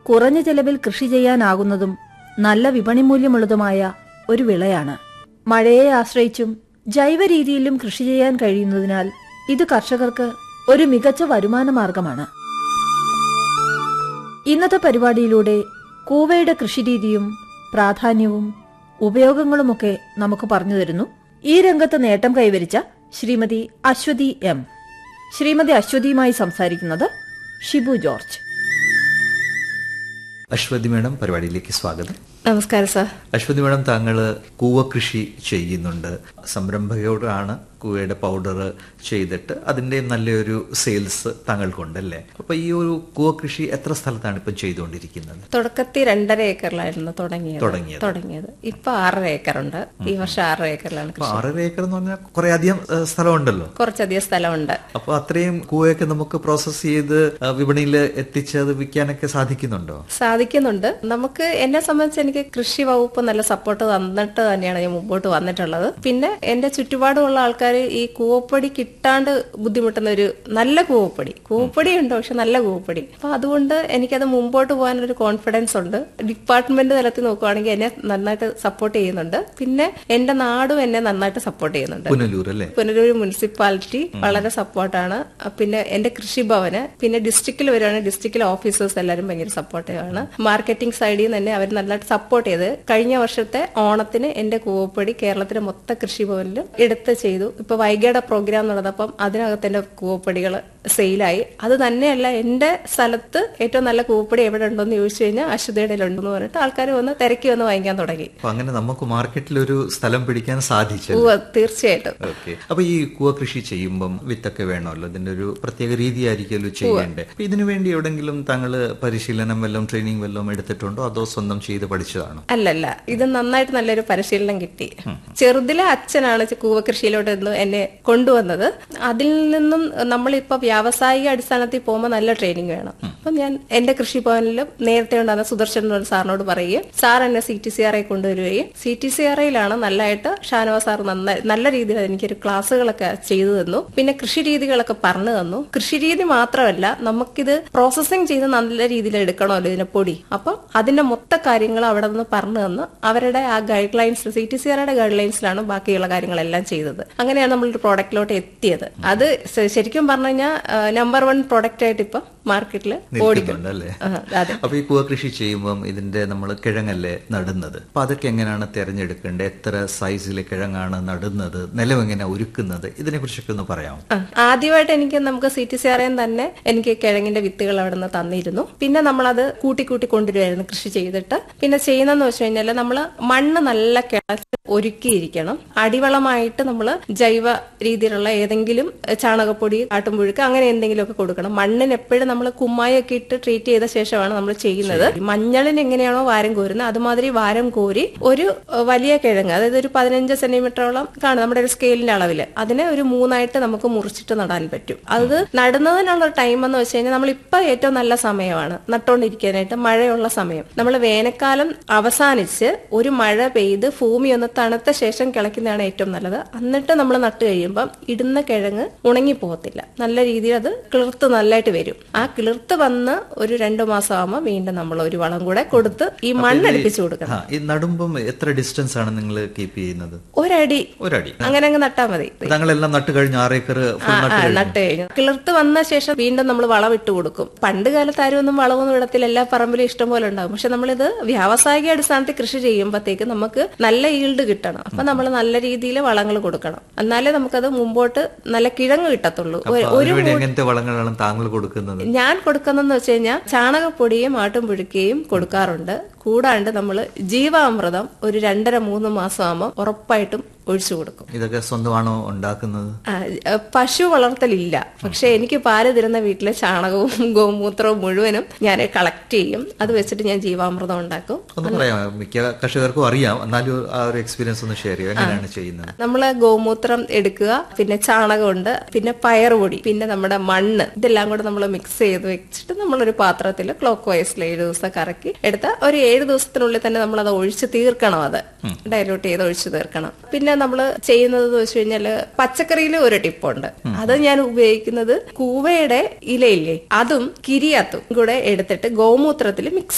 കുറഞ്ഞ ചെലവിൽ കൃഷി ചെയ്യാനാകുന്നതും നല്ല വിപണി മൂല്യമുള്ളതുമായ ഒരു വിളയാണ് മഴയെ ആശ്രയിച്ചും ജൈവ രീതിയിലും കൃഷി ചെയ്യാൻ കഴിയുന്നതിനാൽ ഇത് കർഷകർക്ക് ഒരു മികച്ച വരുമാന മാർഗമാണ് ഇന്നത്തെ പരിപാടിയിലൂടെ കൂവയുടെ കൃഷിരീതിയും പ്രാധാന്യവും ഉപയോഗങ്ങളുമൊക്കെ നമുക്ക് പറഞ്ഞു തരുന്നു ഈ രംഗത്ത് നേട്ടം കൈവരിച്ച ശ്രീമതി അശ്വതി എം ശ്രീമതി അശ്വതിയുമായി സംസാരിക്കുന്നത് ഷിബു ജോർജ് അശ്വതി മേഡം പരിപാടിയിലേക്ക് സ്വാഗതം നമസ്കാരം സാർ അശ്വതി മേഡം താങ്കൾ കൂവ കൃഷി ചെയ്യുന്നുണ്ട് സംരംഭകയോടാണ് കൂവയുടെ പൗഡർ ചെയ്തിട്ട് അതിന്റെ നല്ലൊരു സെയിൽസ് താങ്കൾക്കുണ്ടല്ലേ അപ്പൊ ഈ ഒരു കൂവ കൃഷി എത്ര സ്ഥലത്താണ് ഇപ്പം ചെയ്തുകൊണ്ടിരിക്കുന്നത് തുടക്കത്തിൽ രണ്ടര ഏക്കറിലായിരുന്നു തുടങ്ങിയത് തുടങ്ങിയത്. തുടങ്ങിയത് ഇപ്പൊ ആറര ഏക്കറുണ്ട് ഈ വർഷം ആറര ഏക്കറിലാണ് അപ്പൊ കൃഷി ആറര ഏക്കർ എന്ന് പറഞ്ഞാൽ കുറെ അധികം ഏഹ്, സ്ഥലമുണ്ടല്ലോ കുറച്ചധികം സ്ഥലമുണ്ട് അപ്പൊ അത്രയും കൂവയൊക്കെ നമുക്ക് പ്രോസസ് ചെയ്ത് വിപണിയിൽ എത്തിച്ച് അത് വിൽക്കാനൊക്കെ സാധിക്കുന്നുണ്ടോ സാധിക്കുന്നുണ്ട് നമുക്ക് എന്നെ സംബന്ധിച്ച് എനിക്ക് കൃഷി വകുപ്പ് നല്ല സപ്പോർട്ട് തന്നിട്ട് തന്നെയാണ് ഞാൻ മുമ്പോട്ട് വന്നിട്ടുള്ളത് പിന്നെ എന്റെ ചുറ്റുപാടുമുള്ള ആൾക്കാർ ഈ കൂവപ്പൊടി കിട്ടാണ്ട് ബുദ്ധിമുട്ടുന്ന ഒരു നല്ല കൂവപ്പൊടി കൂവപ്പൊടി ഉണ്ട് പക്ഷെ നല്ല കൂവപ്പൊടി അപ്പൊ അതുകൊണ്ട് എനിക്കത് മുമ്പോട്ട് പോകാൻ ഒരു കോൺഫിഡൻസ് ഉണ്ട് ഡിപ്പാർട്ട്മെന്റ് തലത്തിൽ നോക്കുവാണെങ്കിൽ എന്നെ നന്നായിട്ട് സപ്പോർട്ട് ചെയ്യുന്നുണ്ട് പിന്നെ എന്റെ നാടും എന്നെ നന്നായിട്ട് സപ്പോർട്ട് ചെയ്യുന്നുണ്ട് പുനലൂർ അല്ലേ പുനലൂർ മുനിസിപ്പാലിറ്റി വളരെ സപ്പോർട്ടാണ് പിന്നെ എന്റെ കൃഷിഭവന് പിന്നെ ഡിസ്ട്രിക്റ്റിൽ വരുവാണെങ്കിൽ ഡിസ്ട്രിക്റ്റിലെ ഓഫീസേഴ്സ് എല്ലാവരും ഭയങ്കര സപ്പോർട്ടീവാണ് മാർക്കറ്റിംഗ് സൈഡിൽ നിന്ന് തന്നെ അവർ നല്ലതായിട്ട് സപ്പോർട്ട് ചെയ്ത് കഴിഞ്ഞ വർഷത്തെ ഓണത്തിന് എന്റെ കൂവപ്പൊടി കേരളത്തിലെ മൊത്ത കൃഷിഭവനിലും എടുത്ത് ചെയ്തു ഇപ്പൊ വൈകിയുടെ പ്രോഗ്രാം നടന്നപ്പം അതിനകത്ത് എന്റെ കൂവപ്പൊടികൾ സെയിലായി അത് തന്നെയല്ല എന്റെ സ്ഥലത്ത് ഏറ്റവും നല്ല കൂവപ്പൊടി എവിടെ ഉണ്ടോന്ന് ചോദിച്ചു കഴിഞ്ഞാൽ അശ്വതയുടെ ഉണ്ടെന്ന് പറഞ്ഞിട്ട് ആൾക്കാർ വന്ന് തിരക്കി വന്ന് വാങ്ങിക്കാൻ തുടങ്ങി അപ്പൊ അങ്ങനെ നമുക്ക് മാർക്കറ്റിൽ ഒരു സ്ഥലം പിടിക്കാൻ സാധിച്ചു ഉവ്വ്, തീർച്ചയായിട്ടും ഓക്കെ അപ്പൊ ഈ കൂവ കൃഷി ചെയ്യുമ്പം വിത്തൊക്കെ വേണമല്ലോ ഇതിന്റെ ഒരു പ്രത്യേക രീതി ആയിരിക്കുമല്ലോ ചെയ്യേണ്ടത് അപ്പൊ ഇതിനു വേണ്ടി എവിടെങ്കിലും താങ്കൾ പരിശീലനം വല്ലതും ട്രെയിനിങ് വല്ലതും എടുത്തിട്ടുണ്ടോ അതോ സ്വന്തം ചെയ്ത് പഠിച്ചതാണോ അല്ലല്ല ഇത് നന്നായിട്ട് നല്ലൊരു പരിശീലനം കിട്ടി ചെറുതിലെ അച്ഛനാണ് ചെ- കൂവ കൃഷിയിലോട്ട് ഇന്ന് എന്നെ കൊണ്ടുവന്നത് അതിൽ നിന്നും നമ്മളിപ്പോ വ്യാവസായിക അടിസ്ഥാനത്തിൽ പോകുമ്പോൾ നല്ല ട്രെയിനിങ് വേണം അപ്പം ഞാൻ എന്റെ കൃഷിഭവനിലും നേരത്തെ ഉണ്ടായിരുന്ന സുദർശൻ എന്ന് പറഞ്ഞ സാറിനോട് പറയുകയും സാർ എന്നെ C T C R I കൊണ്ടുവരികയും സി ടി സി ആർ ഐയിലാണ് നല്ലതായിട്ട് ഷാനവാസ് സാർ നന്നായി നല്ല രീതിയിൽ എനിക്കൊരു ക്ലാസ്സുകളൊക്കെ ചെയ്തു തന്നു പിന്നെ കൃഷി രീതികളൊക്കെ പറഞ്ഞു തന്നു കൃഷി രീതി മാത്രമല്ല നമുക്കിത് പ്രോസസ്സിംഗ് ചെയ്ത് നല്ല രീതിയിൽ എടുക്കണമല്ലോ ഇതിന്റെ പൊടി അപ്പം അതിന്റെ മൊത്ത കാര്യങ്ങൾ അവിടെ നിന്ന് പറഞ്ഞു തന്ന് അവരുടെ ആ guidelines C T C ആറുടെ ഗൈഡ് ലൈൻസിലാണ് ബാക്കിയുള്ള കാര്യങ്ങളെല്ലാം ചെയ്തത് അങ്ങനെയാണ് നമ്മളൊരു പ്രോഡക്റ്റിലോട്ട് എത്തിയത് അത് ശ- ശരിക്കും പറഞ്ഞു കഴിഞ്ഞാൽ നമ്പർ വൺ പ്രോഡക്റ്റ് ആയിട്ട് ഇപ്പൊ മാർക്കറ്റിൽ ഓടിക്കും നിൽക്കുന്നുണ്ട് അല്ലേ ആ, അതെ അപ്പൊ ഈ കൂവ കൃഷി ചെയ്യുമ്പം ഇതിന്റെ നമ്മൾ കിഴങ്ങല്ലേ നടുന്നത് അപ്പൊ അതൊക്കെ എങ്ങനെയാണ് തിരഞ്ഞെടുക്കേണ്ടത് എത്ര സൈസിലെ കിഴങ്ങാണ് നടുന്നത് നിലം എങ്ങനെ ഒരുക്കുന്നത് ഇതിനെ കുറിച്ചൊക്കെ ഒന്ന് പറയാമോ ആ, ആദ്യമായിട്ട് എനിക്ക് നമുക്ക് സി ടി സി ആർ തന്നെ എനിക്ക് കിഴങ്ങിന്റെ വിത്തുകൾ അവിടെ നിന്ന് തന്നിരുന്നു പിന്നെ നമ്മളത് കൂട്ടി കൂട്ടി കൊണ്ടുവരുമായിരുന്നു കൃഷി ചെയ്തിട്ട് പിന്നെ ചെയ്യുന്നതെന്ന് വെച്ച് കഴിഞ്ഞാൽ നമ്മൾ മണ്ണ് നല്ല കിളച്ച് ഒരുക്കിയിരിക്കണം അടിവളമായിട്ട് നമ്മൾ ജൈവ രീതിയിലുള്ള ഏതെങ്കിലും എഹ്, ചാണകപ്പൊടി ആട്ടുംപുഴുക്ക് അങ്ങനെ എന്തെങ്കിലുമൊക്കെ കൊടുക്കണം മണ്ണിന് എപ്പോഴും നമ്മൾ കുമ്മായൊക്കെ ഇട്ട് ട്രീറ്റ് ചെയ്ത ശേഷമാണ് നമ്മൾ ചെയ്യുന്നത് മഞ്ഞളിന് എങ്ങനെയാണോ വാരം കോരുന്നത് അതുമാതിരി വാരം കോരി ഒരു എഹ്, വലിയ കിഴങ്ങ് അതായത് ഒരു പതിനഞ്ച് സെന്റിമീറ്ററോളം കാണും നമ്മുടെ ഒരു സ്കെയിലിന്റെ അളവിൽ അതിനെ ഒരു മൂന്നായിട്ട് നമുക്ക് മുറിച്ചിട്ട് നടാൻ പറ്റും അത് നടുന്നതിനുള്ള ടൈം എന്ന് വെച്ച് കഴിഞ്ഞാൽ നമ്മൾ ഇപ്പൊ ഏറ്റവും നല്ല സമയമാണ് നട്ടുകൊണ്ടിരിക്കാനായിട്ട് മഴയുള്ള സമയം നമ്മൾ വേനൽക്കാലം അവസാനിച്ച് ഒരു മഴ പെയ്ത് ഭൂമി ഒന്ന് തണുത്ത ശേഷം കിളയ്ക്കുന്നതാണ് ഏറ്റവും നല്ലത് എന്നിട്ട് നമ്മൾ നട്ട് കഴിയുമ്പം ഇടുന്ന കിഴങ്ങ് ഉണങ്ങി പോകത്തില്ല നല്ല രീതിയിൽ അത് കിളിർത്ത് നല്ലതായിട്ട് വരും ആ കിളിർത്ത് വന്ന് ഒരു രണ്ടു മാസം ആകുമ്പോൾ വീണ്ടും നമ്മൾ ഒരു വളം കൂടെ കൊടുത്ത് ഈ മണ്ണടിപ്പിച്ചു കൊടുക്കണം ആ ഈ നടുമ്പം എത്ര ഡിസ്റ്റൻസ് ആണ് നിങ്ങൾ കീപ്പ് ചെയ്യുന്നത് ഒരടി ഒരടി അങ്ങനെ അങ്ങ് നട്ടാ മതി താങ്കളെല്ലാം നട്ട് കഴിഞ്ഞ് ആറേക്കർ ഫുൾ ആ, നട്ട് ആ, കഴിഞ്ഞു നട്ട് കഴിഞ്ഞു കിളിർത്ത് വന്ന ശേഷം വീണ്ടും നമ്മൾ വളം ഇട്ട് കൊടുക്കും പണ്ട് കാലത്ത് ആരും ഒന്നും വളമൊന്നും ഇടത്തിൽ എല്ലാ പറമ്പിലും ഇഷ്ടം പോലെ ഉണ്ടാകും പക്ഷെ നമ്മളിത് വ്യാവസായിക അടിസ്ഥാനത്തിൽ കൃഷി ചെയ്യുമ്പോഴത്തേക്ക് നമുക്ക് നല്ല ഈൽഡ് കിട്ടണം അപ്പൊ നമ്മൾ നല്ല രീതിയിൽ വളങ്ങൾ കൊടുക്കണം എന്നാലേ നമുക്കത് മുമ്പോട്ട് നല്ല കിഴങ്ങ് കിട്ടത്തുള്ളൂ ഒരു- ഒരു അതിനുവേണ്ടി എങ്ങനത്തെ വളങ്ങളാണ് താങ്കൾ കൊടുക്കുന്നത് ഞാൻ കൊടുക്കുന്നതെന്ന് വെച്ച് കഴിഞ്ഞാൽ ചാണകപ്പൊടിയും ആട്ടുംപുഴുക്കയും കൊടുക്കാറുണ്ട് കൂടാണ്ട് നമ്മൾ ജീവാമൃതം ഒരു രണ്ടര മൂന്ന് മാസം ആകുമ്പോൾ ഉറപ്പായിട്ടും ഒഴിച്ചു കൊടുക്കും ഇതൊക്കെ സ്വന്തമാണോ ഉണ്ടാക്കുന്നത് ആ, ഏ, പശു വളർത്തലില്ല പക്ഷെ എനിക്ക് പാല് തരുന്ന വീട്ടിലെ ചാണകവും ഗോമൂത്രവും മുഴുവനും ഞാൻ കളക്ട് ചെയ്യും അത് വെച്ചിട്ട് ഞാൻ ജീവാമൃതം ഉണ്ടാക്കും ഒന്ന് പറയാം മിക്ക കർഷകർക്കും അറിയാം എന്നാലും ആ ഒരു എക്സ്പീരിയൻസ് ഒന്ന് ഷെയർ ചെയ്യും എങ്ങനെയാണ് ചെയ്യുന്നത് നമ്മൾ ഗോമൂത്രം എടുക്കുക പിന്നെ ചാണകമുണ്ട് പിന്നെ പയറുപൊടി പിന്നെ നമ്മുടെ മണ്ണ് ഇതെല്ലാം കൂടെ നമ്മൾ മിക്സ് ചെയ്ത് വെച്ചിട്ട് നമ്മളൊരു പാത്രത്തിൽ ക്ലോക്ക് വൈസിൽ ഏഴ് ദിവസം കറക്കി എടുത്ത ഒരു ഏഴ് ദിവസത്തിനുള്ളിൽ തന്നെ നമ്മൾ അത് ഒഴിച്ച് തീർക്കണം അത് ഡൈലൂട്ട് ചെയ്ത് ഒഴിച്ച് തീർക്കണം പിന്നെ നമ്മൾ ചെയ്യുന്നത് എന്ന് വെച്ച് കഴിഞ്ഞാല് പച്ചക്കറിയിൽ ഒരു ടിപ്പുണ്ട് അത് ഞാൻ ഉപയോഗിക്കുന്നത് കൂവയുടെ ഇലയില്ലേ അതും കിരിയാത്തും കൂടെ എടുത്തിട്ട് ഗോമൂത്രത്തിൽ മിക്സ്